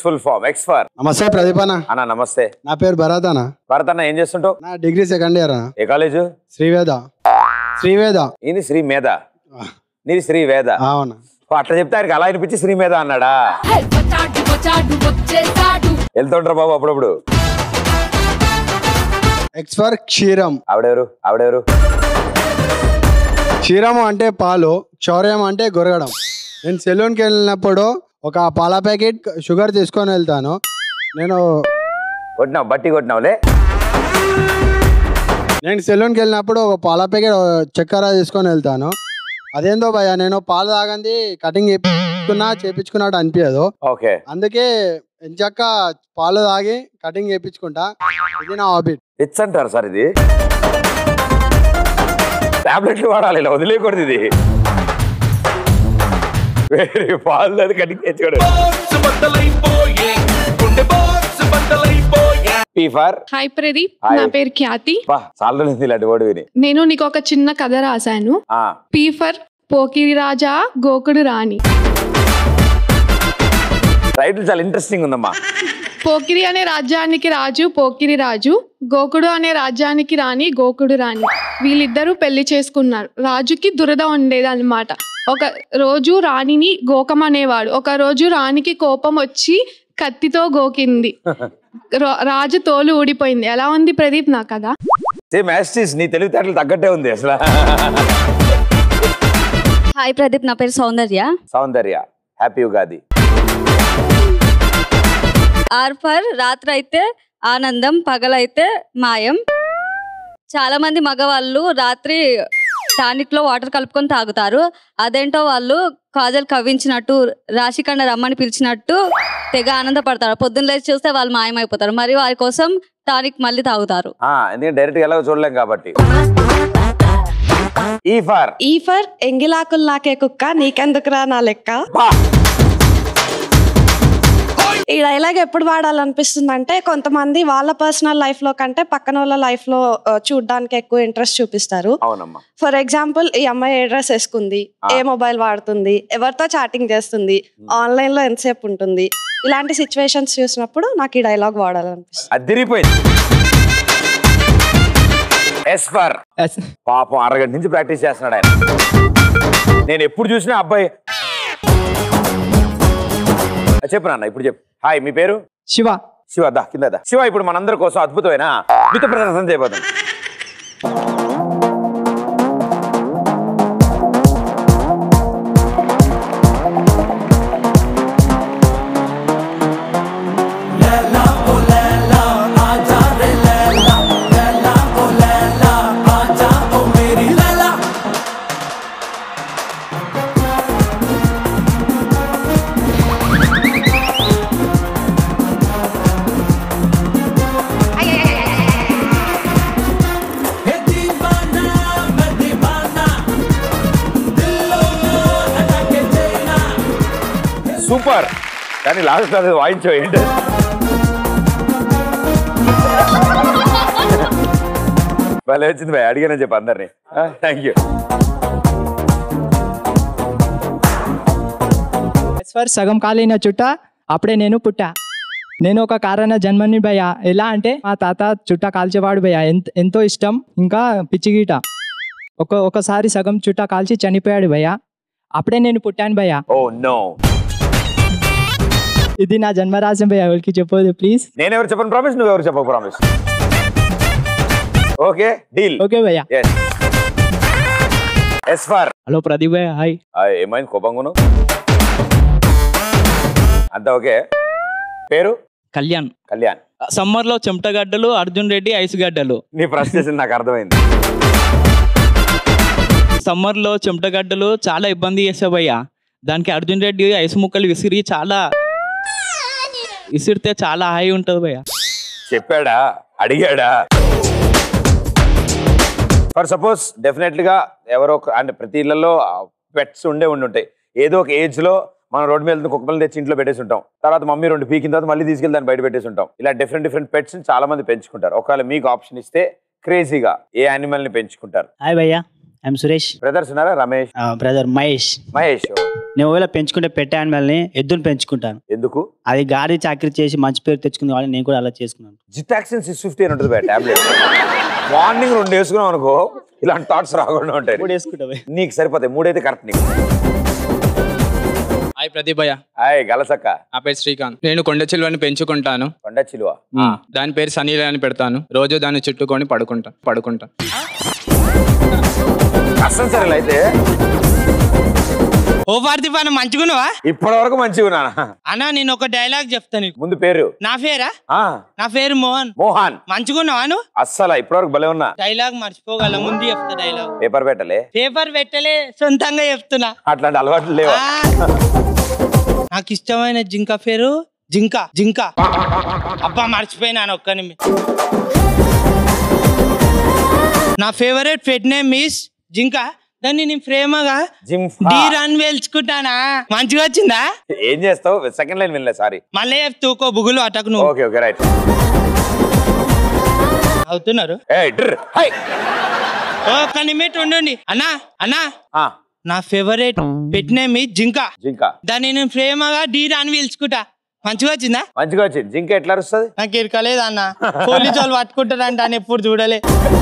Full form X for నమస్తే ప్రదీప్ అన్న అన్న నమస్తే నా పేరు భరత్ అన్న భరత్ అన్న ఏం చేస్తుంటావు నా డిగ్రీ సెకండ్ ఇయర్ అన్న ఏ కాలేజ్ శ్రీవేద శ్రీవేద ఇది శ్రీ మేధ నీది శ్రీ వేద అవునా ఓ, అట్లా చెప్తే ఆయనకి అలా అనిపించి శ్రీ మేధ అన్నాడా వచ్చాడు వచ్చాడు వచ్చేసాడు వెళ్తుంటారు బాబు అప్పుడప్పుడు ఎక్స్ ఫర్ క్షీరం ఆవిడెవరు ఆవిడెవరు క్షీరం అంటే పాలు క్షౌర్యం అంటే గొరగడం నేను సెలూన్కి వెళ్ళినప్పుడు ఒక పాల ప్యాకెట్ షుగర్ తీసుకొని వెళ్తాను నేను కొట్టినావు బట్టి కొట్టినావులే నేను సెలూన్కి వెళ్ళినప్పుడు ఒక పాల ప్యాకెట్ చక్కెర తీసుకొని వెళ్తాను అదేందో భయ్య నేను పాలు తాగంది కటింగ్ చేయించుకున్నా చేపించుకున్నట్టు అనిపించదు ఓకే అందుకే ఎంచక్క పాలు తాగి కటింగ్ చేయించుకుంటా ఇది నా హాబిట్ రిచ్ అంటారు సార్ ఇది టాబ్లెట్లు వాడాలి ఇలా వదిలేయకూడదు ఇది వేరే పాలు అది కటింగ్ తెచ్చుకోడు P for hi Pradeep Hi. నా పేరు ఖ్యాతి బా చాలా రోజులు ఇలాంటి వాడు విని నేను నీకు ఒక చిన్న కథ రాశాను ఆ, పీ ఫర్ పోకిరి రాజా గోకుడు రాణి టైటిల్ చాలా ఇంట్రెస్టింగ్ ఉందమ్మా పోకిరి అనే రాజ్యానికి రాజు పోకిరి రాజు గోకుడు అనే రాజ్యానికి రాణి గోకుడు రాణి వీళ్ళిద్దరూ పెళ్లి చేసుకున్నారు రాజుకి దురద ఉండేది అనమాట ఒక రోజు రాణిని గోకం అనేవాడు ఒక రోజు రాణికి కోపం వచ్చి కత్తితో గోకింది రా- రాజు తోలు ఊడిపోయింది ఎలా ఉంది ప్రదీప్ నా కదా సేమ్ యాస్టిస్ నీ తెలివితేటలు తగ్గట్టే ఉంది అసలు హాయ్ ప్రదీప్ నా పేరు Soundarya Soundarya happy Ugadi R for రాత్రి అయితే ఆనందం పగలైతే మాయం చాలా మంది మగవాళ్ళు రాత్రి టానిక్ లో వాటర్ కలుపుకొని తాగుతారు అదేంటో వాళ్ళు కాజల్ కవ్వించినట్టు రాశికండ రమ్మని పిలిచినట్టు తెగ ఆనందపడతారు పొద్దున్న లేచి చూస్తే వాళ్ళు మాయమైపోతారు మరి వారి కోసం టానిక్ మళ్ళీ తాగుతారు ఆ, ఎందుకంటే డైరెక్ట్ గా ఎలాగో చూడలేం కాబట్టి ఈ ఫర్ ఈ ఫర్ ఎంగిలాకులు నాకే కుక్క నీకెందుకురా నా లెక్క బా ఈ డైలాగ్ ఎప్పుడు వాడాలనిపిస్తుంది అంటే కొంతమంది వాళ్ళ పర్సనల్ లైఫ్ లో కంటే పక్కన వాళ్ళ లైఫ్ లో ఆ, చూడ్డానికి ఎక్కువ ఇంట్రెస్ట్ చూపిస్తారు అవునమ్మా ఫర్ ఎగ్జాంపుల్ ఈ అమ్మాయి ఏ డ్రెస్ వేసుకుంది ఏ మొబైల్ వాడుతుంది ఎవరితో చాటింగ్ చేస్తుంది ఆన్లైన్ లో ఎంతసేపు ఉంటుంది ఇలాంటి సిచ్యువేషన్స్ చూసినప్పుడు నాకు ఈ డైలాగ్ వాడాలనిపిస్తుంది అదిరిపోయింది ఎస్ ఫర్ పాపం అరగంట నుంచి ప్రాక్టీస్ చేస్తున్నాడు ఆయన నేను ఎప్పుడు చూసినా అబ్బాయి ఆ, చెప్పు నాన్న ఇప్పుడు చెప్పు హాయ్ మీ పేరు శివ శివ దా కింద దా శివ ఇప్పుడు మనందరి కోసం అద్భుతమైన నృత్య ప్రదర్శన చేయబోతుంది సూపర్ కానీ లాస్ట్ అది వాయించో ఏంటి భలే వచ్చింది భయ్ అడిగానని చెప్పి అందరినీ థ్యాంక్ యూ ఫర్ సగం కాలిన చుట్ట అప్పుడే నేను పుట్టా నేను ఒక కారణ జన్మని భయ ఎలా అంటే మా తాత చుట్ట కాల్చేవాడు భయ ఎంత ఎంతో ఇష్టం ఇంకా పిచ్చిగీట ఒక ఒకసారి సగం చుట్ట కాల్చి చనిపోయాడు భయ అప్పుడే నేను పుట్టాను భయ ఓ నో ఇది నా జన్మరాశం భయ ఎవరికి చెప్పదు ప్లీజ్ నేను ఎవరు చెప్పను ప్రామిస్ నువ్వు ఎవరు చెప్పకు ప్రామిస్ ఓకే డీల్ ఓకే భయ్య S S for hello Pradeep భయ్య హాయ్ ఏమైంది కోపంగును అంతా ఓకే పేరు కళ్యాణ్ కళ్యాణ్ సమ్మర్ లో చెమటగడ్డలు అర్జున్ రెడ్డి ఐస్ గడ్డలు నీ ప్రశ్న చేసింది నాకు అర్థమైంది సమ్మర్ లో చెమటగడ్డలు చాలా ఇబ్బంది చేసావయ్యా దానికి అర్జున్ రెడ్డి ఐస్ ముక్కలు విసిరి చాలా విసిరితే చాలా హాయి ఉంటది భయ్య చెప్పాడా అడిగాడా ఫర్ సపోజ్ డెఫినెట్ గా ఎవరో ఒక- అంటే ప్రతి ఇళ్లలో పెట్స్ ఉండే ఉండి ఉంటాయి ఏదో ఒక ఏజ్ లో మనం రోడ్డు మీద వెళ్తున్న కుక్కపిల్లని తెచ్చి ఇంట్లో పెట్టేసి ఉంటాం తర్వాత మమ్మీ రెండు పీకిన తర్వాత మళ్ళీ తీసుకెళ్ళి దాన్ని బయట పెట్టేసి ఉంటాం ఇలా డిఫరెంట్ డిఫరెంట్ పెట్స్ చాలా మంది పెంచుకుంటారు ఒకవేళ మీకు ఆప్షన్ ఇస్తే క్రేజీగా ఏ యానిమల్ ని పెంచుకుంటారు హాయ్ భయ్యా ఐఎమ్ సురేష్ బ్రదర్స్ ఉన్నారా రమేష్ బ్రదర్ మహేష్ మహేష్ నేను ఒకవేళ పెంచుకుంటే పెట్టే యానిమల్ని ఎద్దును పెంచుకుంటాను ఎందుకు అది గాడి చాకరీ చేసి మంచి పేరు తెచ్చుకుంది కాబట్టి నేను కూడా అలా చేసుకున్నాను జిటాక్సిన్ సిక్స్ ఫిఫ్టీ అని ఉంటుంది టాబ్లెట్ మార్నింగ్ రెండు వేసుకున్నాం అనుకో ఇలాంటి థాట్స్ రాకుండా ఉంటాయి మూడు వేసుకుంటావే నీకు సరిపోతాయి మూడైతే కరెక్ట్ నీకు హాయ్ ప్రదీపయ్య హాయ్ గలసక్క నా పేరు శ్రీకాంత్ నేను కొండ చిలువని పెంచుకుంటాను కొండ చిలువ దాని పేరు సనీల అని పెడతాను రోజు దాన్ని చుట్టుకొని పడుకుంటా పడుకుంటా కష్టం సరే అయితే ఓ పార్థిపాన మంచిగున్నావా ఇప్పటి వరకు మంచిగా ఉన్నానా అన్నా నేను ఒక డైలాగ్ చెప్తా నీకు ముందు పేరు నా పేరా ఆ నా పేరు మోహన్ మోహన్ మంచిగున్నావా నువ్వు అస్సలు ఇప్పటి వరకు భలే ఉన్నా డైలాగ్ మర్చిపోగల ముందు చెప్తా డైలాగ్ పేపర్ పెట్టలే పేపర్ పెట్టలే సొంతంగా చెప్తున్నా అట్లాంటి అలవాట్లు లేవా ఆ. నాకు ఇష్టమైన జింక పేరు జింక జింక అబ్బా మర్చిపోయినాను ఒక్క నిమిషం నా ఫేవరెట్ పెట్ నేమ్ మిస్ జింక దాన్ని నేను ప్రేమగా జిమ్ డీ రన్ వేల్చుకుంటానా మంచిగా వచ్చిందా ఏం చేస్తావు సెకండ్ లైన్ వినలే సారీ మళ్ళీ చెప్తూకో బుగులు అటకు నువ్వు ఓకే ఓకే రైట్ అవుతున్నారు ఏ డ్ర్ హై ఒక్క నిమిట్ ఉండండి అన్నా అన్నా ఆ నా ఫేవరెట్ పెట్ నేమ్ మిస్ జింక జింక దాన్ని నేను ప్రేమగా డీ రన్ వేల్చుకుంటా మంచిగా వచ్చిందా మంచిగా వచ్చింది జింక ఎట్లా అరుస్తుంది నాకు ఇరకలేదు అన్న పోలీసు వాళ్ళు పట్టుకుంటారంట అని ఎప్పుడు చూడలే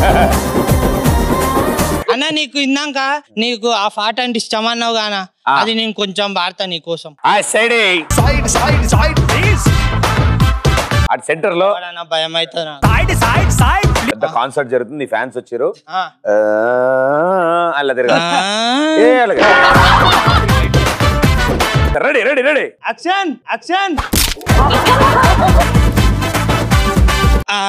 అన్న నీకు ఇందాక నీకు ఆ పాట అంటే ఇష్టం అన్నావు గానా ఆ. అది నేను కొంచెం వాడతా నీ కోసం ఆ side side side side please అటు సెంటర్ లో వాడన్నా భయం అవుతుందా పెద్ద కాన్సర్ట్ జరుగుతుంది ఫ్యాన్స్ వచ్చారు ఆ. ఆ, అలా తిరగాలి ఆ. ఏ అలాగే ready ready ready action action ఆ.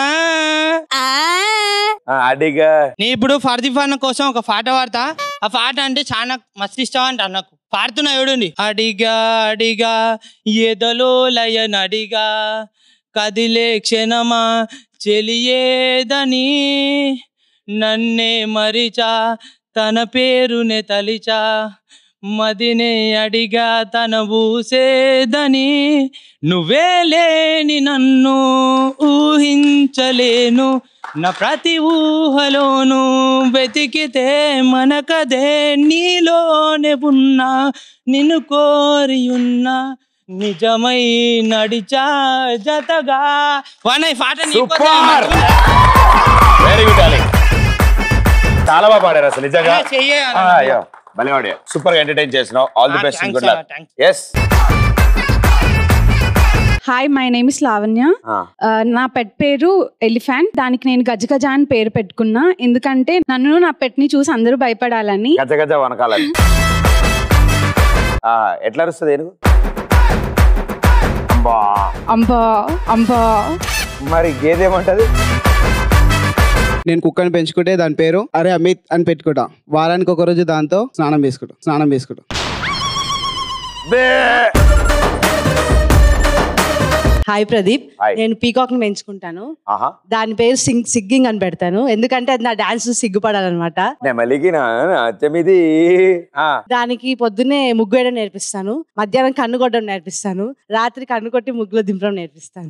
అడిగా నీ ఇప్పుడు ఫర్దిఫాన్ కోసం ఒక పాట పాడతా ఆ పాట అంటే చాలా మస్తు ఇష్టం అంట నాకు పాడుతున్నా చూడండి అడిగా అడిగా ఎదలో లయనడిగా కదిలే క్షణమా చెలియేదని నన్నే మరిచా తన పేరునే తలిచా మదినే అడిగా తన ఊసేదని నువ్వే లేని నన్ను ఊహించలేను నా ప్రతి ఊహలోను వెతికితే మనకదే నీలోనే ఉన్నా నిన్ను కోరి ఉన్నా నిజమై నడిచా జతగా వన్ పాట నీకోసమే సూపర్ వెరీ గుడ్ డార్లింగ్ చాలా బాగా పాడారు అసలు నిజంగా అలా చెయ్యే అలా. ఆ, అయ్యో భలే వాడే సూపర్ గా ఎంటర్టైన్ చేసినావు all the ah, best thanks good అన్న, luck thanks. Yes hi my name is Lavanya ఆ, నా పెట్ పేరు ఎలిఫెంట్ దానికి నేను గజగజ అని పేరు పెట్టుకున్నా ఎందుకంటే నన్ను నా పెట్ ని చూసి అందరూ భయపడాలని గజ గజ వనకాలని ఆ, ఎట్లా అరుస్తుంది ఏనుగు అబ్బా అంబా అంబా మరి గేదేమంటది నేను కుక్కని పెంచుకుంటే దాని పేరు అరే అమిత్ అని పెట్టుకుంటా వారానికి ఒక రోజు దాంతో స్నానం చేసుకుంటా స్నానం చేసుకుంటా హాయ్ ప్రదీప్ హాయ్. నేను పీకాక్ ని పెంచుకుంటాను ఆహా దాని పేరు సింగ్ సిగ్గింగ్ అని పెడతాను ఎందుకంటే అది నా డాన్స్ సిగ్గుపడాలన్నమాట నెమలికి నా అచ్చమిది ఆ దానికి పొద్దున్నే ముగ్గు వేయడం నేర్పిస్తాను మధ్యాహ్నం కన్ను కొట్టడం నేర్పిస్తాను రాత్రి కన్ను కొట్టి ముగ్గులో దింపడం నేర్పిస్తాను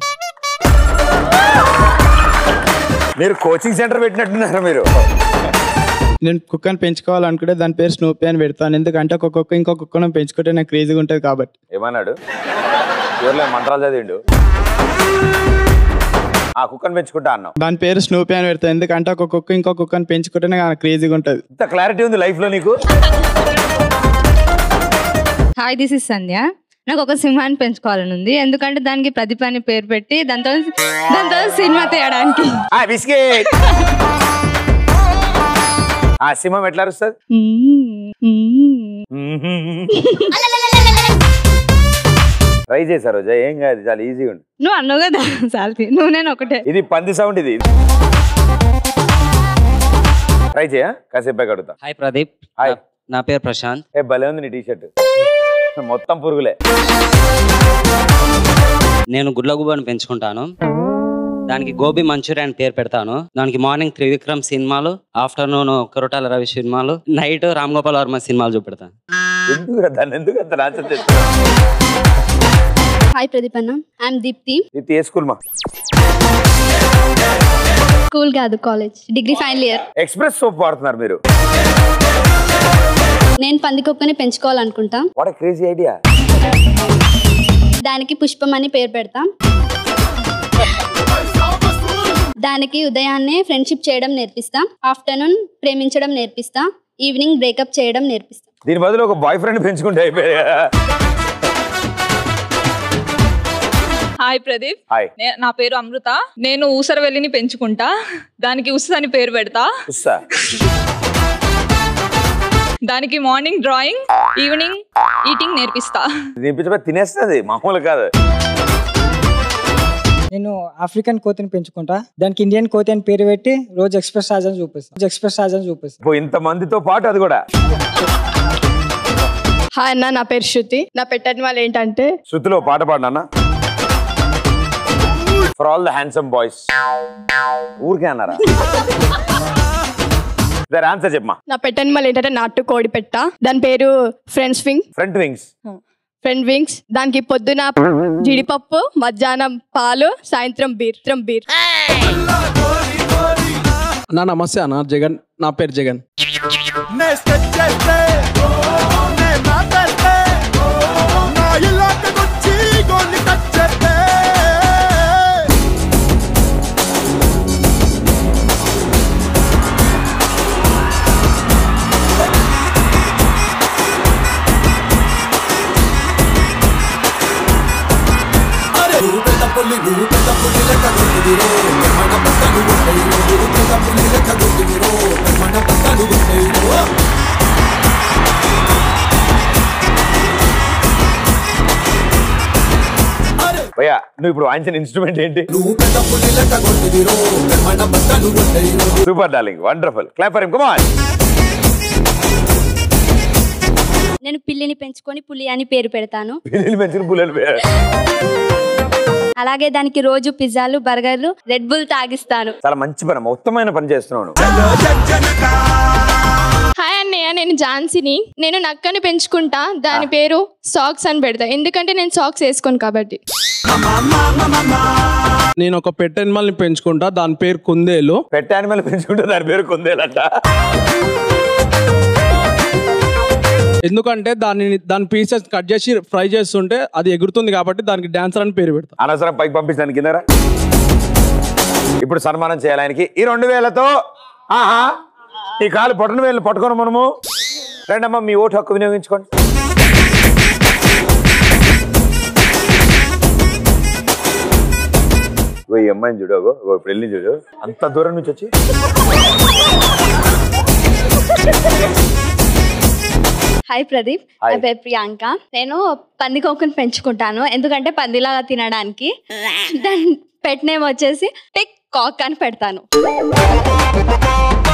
మీరు కోచింగ్ సెంటర్ పెట్టినట్టున్నారు మీరు నేను కుక్కని పెంచుకోవాలనుకుంటే దాని పేరు స్నూపీ అని పెడతాను ఎందుకంటే ఒక కుక్క ఇంకో కుక్కను పెంచుకుంటే నాకు క్రేజీగా ఉంటుంది కాబట్టి ఏమన్నాడు ఎవరిలో మంత్రాలు చదివిండు ఆ కుక్కను పెంచుకుంటా అన్నావు దాని పేరు స్నూపీ అని పెడతాను ఎందుకంటే ఒక కుక్క ఇంకో కుక్కను పెంచుకుంటే నాకు క్రేజీగా ఉంటుంది ఇంత క్లారిటీ ఉంది లైఫ్ లో నీకు హాయ్ దిస్ ఇస్ సంధ్య నాకు ఒక సింహాన్ని పెంచుకోవాలని ఉంది ఎందుకంటే దానికి ప్రదీప్ అని పేరు పెట్టి దాంతో దాంతో సినిమా తీయడానికి ఆ బిస్కెట్ ఆ సింహం ఎట్లా అరుస్తుంది ట్రై చేశారు రోజా ఏం కాదు చాలా ఈజీగా ఉంది నువ్వు అన్నావు కదా సాల్తి నువ్వు నేను ఒకటే ఇది పంది సౌండ్ ఇది ట్రై చేయ కాసేపు కడుగుతా హాయ్ ప్రదీప్ హాయ్ నా- నా పేరు ప్రశాంత్ ఏ భలే ఉంది నీ టీ షర్ట్ మొత్తం పురుగులే నేను గుడ్లగుబ్బని పెంచుకుంటాను దానికి గోబీ మంచూరియా అని పేరు పెడతాను దానికి మార్నింగ్ త్రివిక్రమ్ సినిమాలు ఆఫ్టర్నూన్ కొరటాల రవి సినిమాలు నైట్ రామ్ గోపాల్ వర్మ సినిమాలు చూపెడతాను ఎందుకు దాన్ని ఎందుకు అంత నాచ హాయ్ ప్రదీప్ అన్న ఐఎమ్ దీప్తి ఇది ఏ స్కూల్ మా స్కూల్ కాదు college degree final year express soap వాడుతున్నారు మీరు నేను పందికొక్కని పెంచుకోవాలనుకుంటా వాట్ క్రేజీ ఐడియా దానికి పుష్పం అని పేరు పెడతాం దానికి ఉదయాన్నే ఫ్రెండ్షిప్ చేయడం నేర్పిస్తా ఆఫ్టర్నూన్ ప్రేమించడం నేర్పిస్తా ఈవినింగ్ బ్రేకప్ చేయడం నేర్పిస్తా దీని బదులు ఒక బాయ్ ఫ్రెండ్ పెంచుకుంటే అయిపోయా హాయ్ ప్రదీప్ హాయ్ నే- నా పేరు అమృత నేను ఊసరవెల్లిని పెంచుకుంటా దానికి ఉస్ అని పేరు పెడతా ఉస్సా దానికి మార్నింగ్ డ్రాయింగ్ ఈవినింగ్ ఈటింగ్ నేర్పిస్తా తినిపించబోయి తినేస్తుంది మామూలు కాదు నేను ఆఫ్రికన్ కోతిని పెంచుకుంటా దానికి ఇండియన్ కోతి అని పేరు పెట్టి రోజు ఎక్స్ప్రెస్ రాజ్ అని చూపిస్తాను రోజు ఎక్స్ప్రెస్ రాజ్ అని చూపిస్తాను ఇప్పుడు ఇంత మందితో పాటు అది కూడా హాయ్ అన్న నా పేరు శృతి నా పెట్టని వాళ్ళు ఏంటంటే శృతిలో పాట పాడినా for all the handsome boys ఊరికే అన్నారా దాని ఆన్సర్ చెప్పమా నా పెట్టని వాళ్ళు ఏంటంటే నాటు కోడి పెట్ట దాని పేరు friends wing front wings friend wings దానికి పొద్దున జీడిపప్పు మధ్యాహ్నం పాలు సాయంత్రం బీర్ త్రం బీర్ అన్నా నమస్తే అన్న జగన్ నా పేరు జగన్ భయ్యా నువ్వు ఇప్పుడు వాయించిన ఇన్స్ట్రుమెంట్ ఏంటి super darling wonderful clap for him come on నేను పిల్లిని పెంచుకొని పులి అని పేరు పెడతాను పిల్లలు పెంచుకుని పుల్లలు అలాగే దానికి రోజు పిజ్జాలు బర్గర్లు రెడ్ బుల్ తాగిస్తాను చాలా మంచి పని అమ్మా. ఉత్తమమైన పని చేస్తున్నావు నువ్వు. హాయ్ అన్నయ్య నేను ఝాన్సీని నేను నక్కని పెంచుకుంటా దాని పేరు సాక్స్ అని పెడతా ఎందుకంటే నేను సాక్స్ వేసుకోను కాబట్టి నేను ఒక పెట్ animal ని పెంచుకుంటా దాని పేరు కుందేలు పెట్ యానిమల్ పెంచుకుంటే దాని పేరు కుందేలట ఎందుకంటే దాన్ని దాని పీసెస్ కట్ చేసి ఫ్రై చేస్తుంటే అది ఎగురుతుంది కాబట్టి దానికి డాన్సర్ అని పేరు పెడతా అనవసరం పైకి పంపించడానికి కిందరా ఇప్పుడు సన్మానం చేయాలి ఆయనకి ఈ రెండు వేలతో ఆహా ఈ కాలు పొట్టన వేలు పట్టుకోను మనము రండమ్మా మీ ఓటు హక్కు వినియోగించుకోండి ఓ ఈ అమ్మాయిని చూడు అగో, ఓ ఇప్పుడు వెళ్ళి చూడు అంత దూరం నుంచి వచ్చి హాయ్ ప్రదీప్ Hi. నా పేరు ప్రియాంక నేను పందికొక్కని పెంచుకుంటాను ఎందుకంటే పందిలాగా తినడానికి దాని పెట్ నేమ్ వచ్చేసి టిక్ కాక్ అని పెడతాను